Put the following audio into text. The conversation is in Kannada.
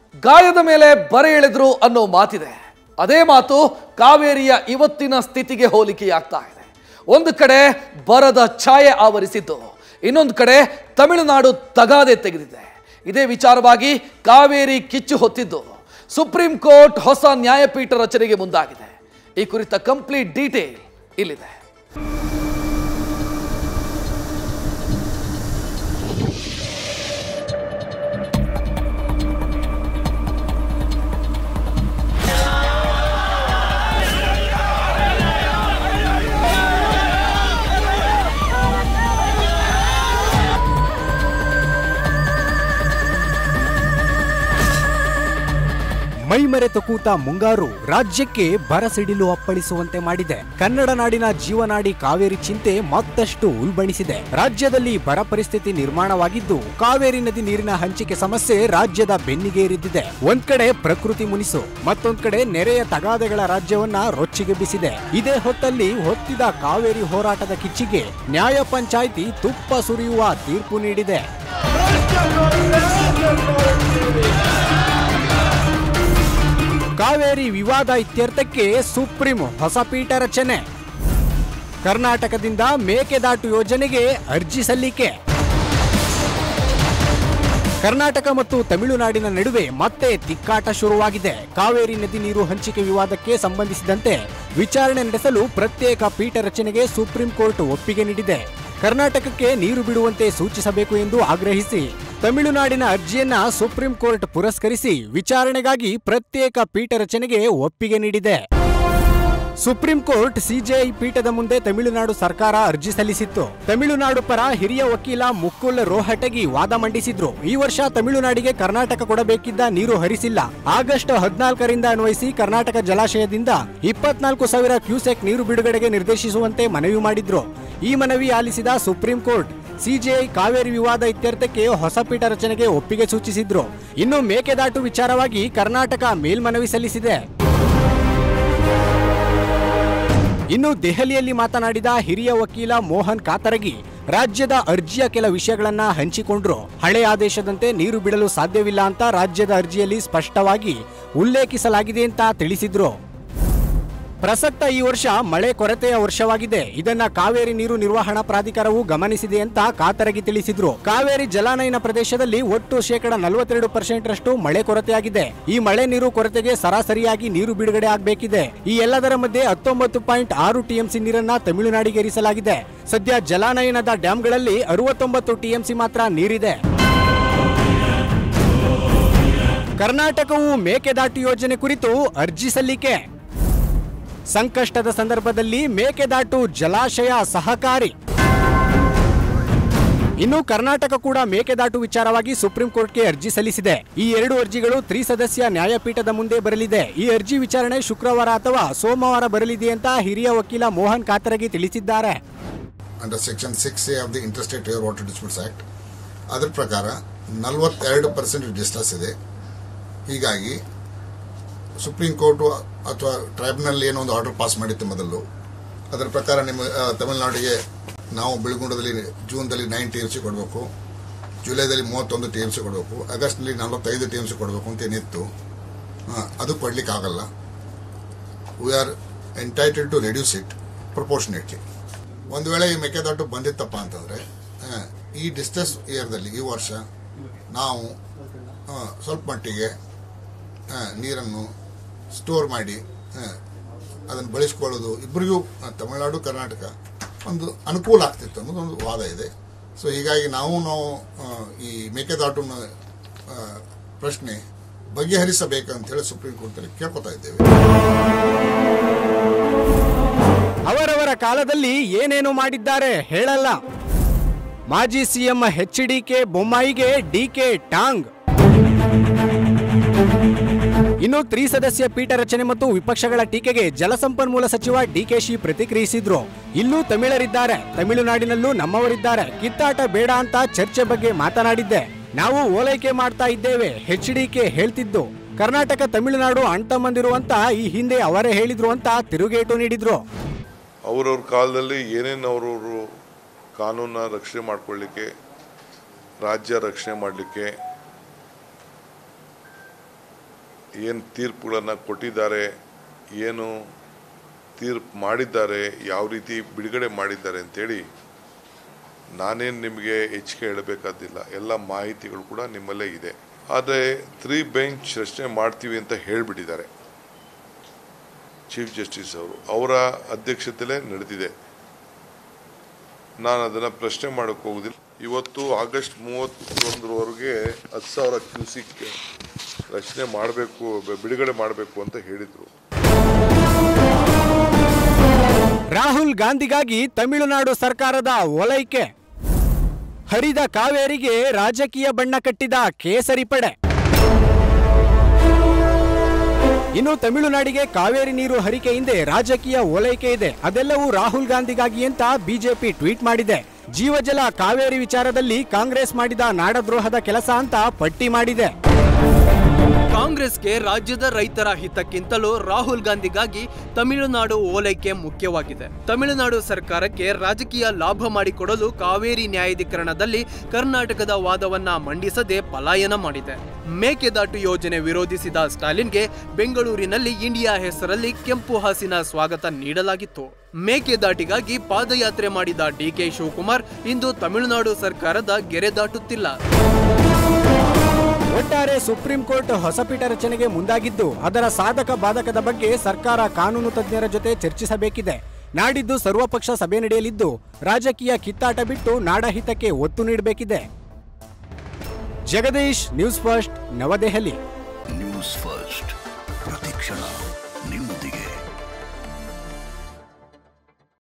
ಗಾಯದ ಮೇಲೆ ಬರೆ ಎಳೆದ್ರು ಅನ್ನೋ ಮಾತಿದೆ ಅದೇ ಮಾತು ಕಾವೇರಿಯ ಇವತ್ತಿನ ಸ್ಥಿತಿಗೆ ಹೋಲಿಕೆಯಾಗ್ತಾ ಇದೆ ಒಂದು ಕಡೆ ಬರದ ಛಾಯೆ ಆವರಿಸಿದ್ದು ಇನ್ನೊಂದು ಕಡೆ ತಮಿಳುನಾಡು ತಗಾದೆ ತೆಗೆದಿದೆ ಇದೇ ವಿಚಾರವಾಗಿ ಕಾವೇರಿ ಕಿಚ್ಚು ಹೊತ್ತಿದ್ದು ಸುಪ್ರೀಂ ಕೋರ್ಟ್ ಹೊಸ ನ್ಯಾಯಪೀಠ ರಚನೆಗೆ ಮುಂದಾಗಿದೆ ಈ ಕುರಿತ ಕಂಪ್ಲೀಟ್ ಡೀಟೇಲ್ ಇಲ್ಲಿದೆ ಮೈಮರೆತು ಕೂತ ಮುಂಗಾರು ರಾಜ್ಯಕ್ಕೆ ಬರಸಿಡಿಲು ಅಪ್ಪಳಿಸುವಂತೆ ಮಾಡಿದೆ ಕನ್ನಡ ನಾಡಿನ ಜೀವನಾಡಿ ಕಾವೇರಿ ಚಿಂತೆ ಮತ್ತಷ್ಟು ಉಲ್ಬಣಿಸಿದೆ ರಾಜ್ಯದಲ್ಲಿ ಬರ ಪರಿಸ್ಥಿತಿ ನಿರ್ಮಾಣವಾಗಿದ್ದು ಕಾವೇರಿ ನದಿ ನೀರಿನ ಹಂಚಿಕೆ ಸಮಸ್ಯೆ ರಾಜ್ಯದ ಬೆನ್ನಿಗೇರಿದ್ದಿದೆ ಒಂದ್ ಕಡೆ ಪ್ರಕೃತಿ ಮುನಿಸು ಮತ್ತೊಂದ್ ಕಡೆ ನೆರೆಯ ತಗಾದೆಗಳ ರಾಜ್ಯವನ್ನ ರೊಚ್ಚಿಗೆಬ್ಬಿಸಿದೆ ಇದೇ ಹೊತ್ತಲ್ಲಿ ಹೊತ್ತಿದ ಕಾವೇರಿ ಹೋರಾಟದ ಕಿಚ್ಚಿಗೆ ನ್ಯಾಯ ಪಂಚಾಯಿತಿ ತುಪ್ಪ ಸುರಿಯುವ ತೀರ್ಪು ನೀಡಿದೆ ಕಾವೇರಿ ವಿವಾದ ಇತ್ಯರ್ಥಕ್ಕೆ ಸುಪ್ರೀಂ ಹೊಸ ಪೀಠ ರಚನೆ ಕರ್ನಾಟಕದಿಂದ ಮೇಕೆದಾಟು ಯೋಜನೆಗೆ ಅರ್ಜಿ ಸಲ್ಲಿಕೆ ಕರ್ನಾಟಕ ಮತ್ತು ತಮಿಳುನಾಡಿನ ನಡುವೆ ಮತ್ತೆ ತಿಕ್ಕಾಟ ಶುರುವಾಗಿದೆ ಕಾವೇರಿ ನದಿ ನೀರು ಹಂಚಿಕೆ ವಿವಾದಕ್ಕೆ ಸಂಬಂಧಿಸಿದಂತೆ ವಿಚಾರಣೆ ನಡೆಸಲು ಪ್ರತ್ಯೇಕ ಪೀಠ ರಚನೆಗೆ ಸುಪ್ರೀಂ ಕೋರ್ಟ್ ಒಪ್ಪಿಗೆ ನೀಡಿದೆ ಕರ್ನಾಟಕಕ್ಕೆ ನೀರು ಬಿಡುವಂತೆ ಸೂಚಿಸಬೇಕು ಎಂದು ಆಗ್ರಹಿಸಿ ತಮಿಳುನಾಡಿನ ಅರ್ಜಿಯನ್ನ ಸುಪ್ರೀಂ ಕೋರ್ಟ್ ಪುರಸ್ಕರಿಸಿ ವಿಚಾರಣೆಗಾಗಿ ಪ್ರತ್ಯೇಕ ಪೀಠ ರಚನೆಗೆ ಒಪ್ಪಿಗೆ ನೀಡಿದೆ ಸುಪ್ರೀಂ ಕೋರ್ಟ್ ಸಿಜೆಐ ಪೀಠದ ಮುಂದೆ ತಮಿಳುನಾಡು ಸರ್ಕಾರ ಅರ್ಜಿ ಸಲ್ಲಿಸಿತ್ತು ತಮಿಳುನಾಡು ಪರ ಹಿರಿಯ ವಕೀಲ ಮುಕುಲ್ ರೋಹಟಗಿ ವಾದ ಮಂಡಿಸಿದ್ರು ಈ ವರ್ಷ ತಮಿಳುನಾಡಿಗೆ ಕರ್ನಾಟಕ ಕೊಡಬೇಕಿದ್ದ ನೀರು ಹರಿಸಿಲ್ಲ ಆಗಸ್ಟ್ ಹದಿನಾಲ್ಕರಿಂದ ಅನ್ವಯಿಸಿ ಕರ್ನಾಟಕ ಜಲಾಶಯದಿಂದ ಇಪ್ಪತ್ನಾಲ್ಕು ಸಾವಿರ ಕ್ಯೂಸೆಕ್ ನೀರು ಬಿಡುಗಡೆಗೆ ನಿರ್ದೇಶಿಸುವಂತೆ ಮನವಿ ಮಾಡಿದ್ರು ಈ ಮನವಿ ಆಲಿಸಿದ ಸುಪ್ರೀಂ ಕೋರ್ಟ್ ಸಿಜೆಐ ಕಾವೇರಿ ವಿವಾದ ಇತ್ಯರ್ಥಕ್ಕೆ ಹೊಸ ಪೀಠ ರಚನೆಗೆ ಒಪ್ಪಿಗೆ ಸೂಚಿಸಿದ್ರು ಇನ್ನು ಮೇಕೆದಾಟು ವಿಚಾರವಾಗಿ ಕರ್ನಾಟಕ ಮೇಲ್ಮನವಿ ಸಲ್ಲಿಸಿದೆ ಇನ್ನು ದೆಹಲಿಯಲ್ಲಿ ಮಾತನಾಡಿದ ಹಿರಿಯ ವಕೀಲ ಮೋಹನ್ ಕಾತರಗಿ ರಾಜ್ಯದ ಅರ್ಜಿಯ ಕೆಲ ವಿಷಯಗಳನ್ನ ಹಂಚಿಕೊಂಡ್ರು ಹಳೆ ಆದೇಶದಂತೆ ನೀರು ಬಿಡಲು ಸಾಧ್ಯವಿಲ್ಲ ಅಂತ ರಾಜ್ಯದ ಅರ್ಜಿಯಲ್ಲಿ ಸ್ಪಷ್ಟವಾಗಿ ಉಲ್ಲೇಖಿಸಲಾಗಿದೆ ಅಂತ ತಿಳಿಸಿದ್ರು ಪ್ರಸಕ್ತ ಈ ವರ್ಷ ಮಳೆ ಕೊರತೆಯ ವರ್ಷವಾಗಿದೆ ಇದನ್ನ ಕಾವೇರಿ ನೀರು ನಿರ್ವಹಣಾ ಪ್ರಾಧಿಕಾರವು ಗಮನಿಸಿದೆ ಅಂತ ಕಾತರಗಿ ತಿಳಿಸಿದ್ರು ಕಾವೇರಿ ಜಲಾನಯನ ಪ್ರದೇಶದಲ್ಲಿ ಒಟ್ಟು ಶೇಕಡ ನಲವತ್ತೆರಡು ಪರ್ಸೆಂಟ್ ರಷ್ಟು ಮಳೆ ಕೊರತೆಯಾಗಿದೆ ಈ ಮಳೆ ನೀರು ಕೊರತೆಗೆ ಸರಾಸರಿಯಾಗಿ ನೀರು ಬಿಡುಗಡೆ ಆಗಬೇಕಿದೆ ಈ ಎಲ್ಲದರ ಮಧ್ಯೆ ಹತ್ತೊಂಬತ್ತು ಪಾಯಿಂಟ್ ಆರು ಟಿಎಂಸಿ ನೀರನ್ನ ತಮಿಳುನಾಡಿಗೆ ಇರಿಸಲಾಗಿದೆ ಸದ್ಯ ಜಲಾನಯನದ ಡ್ಯಾಂಗಳಲ್ಲಿ ಅರವತ್ತೊಂಬತ್ತು ಟಿಎಂಸಿ ಮಾತ್ರ ನೀರಿದೆ ಕರ್ನಾಟಕವು ಮೇಕೆದಾಟು ಯೋಜನೆ ಕುರಿತು ಅರ್ಜಿ ಸಲ್ಲಿಕೆ ಸಂಕಷ್ಟದ ಸಂದರ್ಭದಲ್ಲಿ ಮೇಕೆದಾಟು ಜಲಾಶಯ ಸಹಕಾರಿ ಇನ್ನು ಕರ್ನಾಟಕ ಕೂಡ ಮೇಕೆದಾಟು ವಿಚಾರವಾಗಿ ಸುಪ್ರೀಂ ಕೋರ್ಟ್ಗೆ ಅರ್ಜಿ ಸಲ್ಲಿಸಿದೆ ಈ ಎರಡು ಅರ್ಜಿಗಳು ತ್ರಿಸದಸ್ಯ ನ್ಯಾಯಪೀಠದ ಮುಂದೆ ಬರಲಿದೆ ಈ ಅರ್ಜಿ ವಿಚಾರಣೆ ಶುಕ್ರವಾರ ಅಥವಾ ಸೋಮವಾರ ಬರಲಿದೆ ಅಂತ ಹಿರಿಯ ವಕೀಲ ಮೋಹನ್ ಕಾತರಗಿ ತಿಳಿಸಿದ್ದಾರೆ under section six A of the interstate river water disputes act ಅದರ ಪ್ರಕಾರ ನಲವತ್ತೆರಡು ಪರ್ಸೆಂಟ್ ಡಿಸ್ಟರ್ಸ್ ಇದೆ ಹೀಗಾಗಿ ಸುಪ್ರೀಂ ಕೋರ್ಟು ಅಥವಾ ಟ್ರೈಬ್ಯುನಲ್ ಏನೋ ಒಂದು ಆರ್ಡರ್ ಪಾಸ್ ಮಾಡಿತ್ತು ಮೊದಲು ಅದರ ಪ್ರಕಾರ ನಿಮ್ಮ ಆ, ತಮಿಳುನಾಡಿಗೆ ನಾವು ಬೆಳಗುಂಡದಲ್ಲಿ ಜೂನ್ದಲ್ಲಿ ನೈನ್ ಟಿ ಎಮ್ ಸಿ ಕೊಡಬೇಕು ಜುಲೈದಲ್ಲಿ ಮೂವತ್ತೊಂದು ಟಿ ಎಮ್ ಸಿ ಕೊಡಬೇಕು ಆಗಸ್ಟ್ನಲ್ಲಿ ನಲವತ್ತೈದು ಟಿ ಎಮ್ ಸಿ ಕೊಡಬೇಕು ಅಂತ ಏನಿತ್ತು ಆ, ಅದು ಕೊಡ್ಲಿಕ್ಕೆ ಆಗಲ್ಲ we are entitled to reduce it proportionately ಒಂದು ವೇಳೆ ಈ ಮೆಕ್ಕೆದಾಟು ಬಂದಿತ್ತಪ್ಪ ಅಂತಂದ್ರೆ ಆ, ಈ ಡಿಸ್ಟೆನ್ಸ್ ಇಯರ್ದಲ್ಲಿ ಈ ವರ್ಷ ನಾವು ಆ, ಸ್ವಲ್ಪ ಮಟ್ಟಿಗೆ ಆ, ನೀರನ್ನು ಸ್ಟೋರ್ ಮಾಡಿ ಅದನ್ನು ಬಳಸ್ಕೊಳ್ಳೋದು ಇಬ್ಬರಿಗೂ ಆ, ತಮಿಳುನಾಡು ಕರ್ನಾಟಕ ಒಂದು ಅನುಕೂಲ ಆಗ್ತಿತ್ತು ಅನ್ನೋದು ಒಂದು ವಾದ ಇದೆ ಸೊ ಹೀಗಾಗಿ ನಾವು ನಾವು ಆ, ಈ ಮೇಕೆದಾಟುನ ಆ, ಪ್ರಶ್ನೆ ಬಗೆಹರಿಸಬೇಕಂತ ಹೇಳಿ ಸುಪ್ರೀಂ ಕೋರ್ಟಲ್ಲಿ ಕೇಳ್ಕೊತಾ ಇದ್ದೇವೆ ಅವರವರ ಕಾಲದಲ್ಲಿ ಏನೇನು ಮಾಡಿದ್ದಾರೆ ಹೇಳಲ್ಲ ಮಾಜಿ ಸಿಎಂ ಎಚ್ ಡಿಕೆ ಬೊಮ್ಮಾಯಿಗೆ ಡಿಕೆ ಟಾಂಗ್ ಇನ್ನು ತ್ರಿಸದಸ್ಯ ಪೀಠ ರಚನೆ ಮತ್ತು ವಿಪಕ್ಷಗಳ ಟೀಕೆಗೆ ಜಲಸಂಪನ್ಮೂಲ ಸಚಿವ ಡಿಕೆಶಿ ಪ್ರತಿಕ್ರಿಯಿಸಿದ್ರು ಇಲ್ಲೂ ತಮಿಳರಿದ್ದಾರೆ ತಮಿಳುನಾಡಿನಲ್ಲೂ ನಮ್ಮವರಿದ್ದಾರೆ ಕಿತ್ತಾಟ ಬೇಡ ಅಂತ ಚರ್ಚೆ ಬಗ್ಗೆ ಮಾತನಾಡಿದ್ದೆ ನಾವು ಓಲೈಕೆ ಮಾಡ್ತಾ ಇದ್ದೇವೆ ಎಚ್ ಡಿಕೆ ಹೇಳ್ತಿದ್ದು ಕರ್ನಾಟಕ ತಮಿಳುನಾಡು ಅಣ್ತಮ್ಮಂದಿರುವಂತ ಈ ಹಿಂದೆ ಅವರೇ ಹೇಳಿದ್ರು ಅಂತ ತಿರುಗೇಟು ನೀಡಿದ್ರು ಅವ್ರವ್ರ ಕಾಲದಲ್ಲಿ ಏನೇನು ಅವರವರು ಕಾನೂನ ರಕ್ಷಣೆ ಮಾಡ್ಕೊಳ್ಳಿಕ್ಕೆ ರಾಜ್ಯ ರಕ್ಷಣೆ ಮಾಡಲಿಕ್ಕೆ ಏನು ತೀರ್ಪುಗಳನ್ನು ಕೊಟ್ಟಿದ್ದಾರೆ ಏನು ತೀರ್ಪು ಮಾಡಿದ್ದಾರೆ ಯಾವ ರೀತಿ ಬಿಡುಗಡೆ ಮಾಡಿದ್ದಾರೆ ಅಂತೇಳಿ ನಾನೇನು ನಿಮಗೆ ಹೆಚ್ಚಿಗೆ ಹೇಳಬೇಕಾದಿಲ್ಲ ಎಲ್ಲ ಮಾಹಿತಿಗಳು ಕೂಡ ನಿಮ್ಮಲ್ಲೇ ಇದೆ ಆದರೆ ತ್ರೀ ಬೆಂಚ್ ರಚನೆ ಮಾಡ್ತೀವಿ ಅಂತ ಹೇಳಿಬಿಟ್ಟಿದ್ದಾರೆ ಚೀಫ್ ಜಸ್ಟಿಸ್ ಅವರು ಅವರ ಅಧ್ಯಕ್ಷತೆಯಲ್ಲೇ ನಡೆದಿದೆ ನಾನು ಅದನ್ನು ಪ್ರಶ್ನೆ ಮಾಡೋಕ್ಕೆ ಹೋಗುದಿಲ್ಲ ಇವತ್ತು ಆಗಸ್ಟ್ ಮೂವತ್ತೊಂದರವರೆಗೆ ಹತ್ತು ಸಾವಿರ ಕ್ಯೂಸಿಕ್ ರಚನೆ ಮಾಡಬೇಕು ಬಿಡುಗಡೆ ಮಾಡಬೇಕು ಅಂತ ಹೇಳಿದರು ರಾಹುಲ್ ಗಾಂಧಿಗಾಗಿ ತಮಿಳುನಾಡು ಸರ್ಕಾರದ ಓಲೈಕೆ ಹರಿದ ಕಾವೇರಿಗೆ ರಾಜಕೀಯ ಬಣ್ಣ ಕಟ್ಟಿದ ಕೇಸರಿ ಪಡೆ ಇನ್ನು ತಮಿಳುನಾಡಿಗೆ ಕಾವೇರಿ ನೀರು ಹರಿಕೆ ಹಿಂದೆ ರಾಜಕೀಯ ಓಲೈಕೆ ಇದೆ ಅದೆಲ್ಲವೂ ರಾಹುಲ್ ಗಾಂಧಿಗಾಗಿ ಅಂತ ಬಿಜೆಪಿ ಟ್ವೀಟ್ ಮಾಡಿದೆ ಜೀವಜಲ ಕಾವೇರಿ ವಿಚಾರದಲ್ಲಿ ಕಾಂಗ್ರೆಸ್ ಮಾಡಿದ ನಾಡದ್ರೋಹದ ಕೆಲಸ ಅಂತ ಪಟ್ಟಿ ಮಾಡಿದೆ ಕಾಂಗ್ರೆಸ್ಗೆ ರಾಜ್ಯದ ರೈತರ ಹಿತಕ್ಕಿಂತಲೂ ರಾಹುಲ್ ಗಾಂಧಿಗಾಗಿ ತಮಿಳುನಾಡು ಓಲೈಕೆ ಮುಖ್ಯವಾಗಿದೆ ತಮಿಳುನಾಡು ಸರ್ಕಾರಕ್ಕೆ ರಾಜಕೀಯ ಲಾಭ ಮಾಡಿಕೊಡಲು ಕಾವೇರಿ ನ್ಯಾಯಾಧೀಕರಣದಲ್ಲಿ ಕರ್ನಾಟಕದ ವಾದವನ್ನ ಮಂಡಿಸದೆ ಪಲಾಯನ ಮಾಡಿದೆ ಮೇಕೆದಾಟು ಯೋಜನೆ ವಿರೋಧಿಸಿದ ಸ್ಟಾಲಿನ್ಗೆ ಬೆಂಗಳೂರಿನಲ್ಲಿ ಇಂಡಿಯಾ ಹೆಸರಲ್ಲಿ ಕೆಂಪು ಹಾಸಿನ ಸ್ವಾಗತ ನೀಡಲಾಗಿತ್ತು ಮೇಕೆದಾಟಿಗಾಗಿ ಪಾದಯಾತ್ರೆ ಮಾಡಿದ ಡಿಕೆ ಶಿವಕುಮಾರ್ ಇಂದು ತಮಿಳುನಾಡು ಸರ್ಕಾರದ ಗೆರೆ ದಾಟುತ್ತಿಲ್ಲ ಒಟ್ಟಾರೆ ಸುಪ್ರೀಂ ಕೋರ್ಟ್ ಹೊಸ ಪೀಠ ರಚನೆಗೆ ಮುಂದಾಗಿದ್ದು ಅದರ ಸಾಧಕ ಬಾಧಕದ ಬಗ್ಗೆ ಸರ್ಕಾರ ಕಾನೂನು ತಜ್ಞರ ಜೊತೆ ಚರ್ಚಿಸಬೇಕಿದೆ ನಾಡಿದ್ದು ಸರ್ವಪಕ್ಷ ಸಭೆ ನಡೆಯಲಿದ್ದು ರಾಜಕೀಯ ಕಿತ್ತಾಟ ಬಿಟ್ಟು ನಾಡಹಿತಕ್ಕೆ ಒತ್ತು ನೀಡಬೇಕಿದೆ Jagadish news first New Delhi news first ಪ್ರತಿಕ್ಷಣ ನಿಮ್ಮ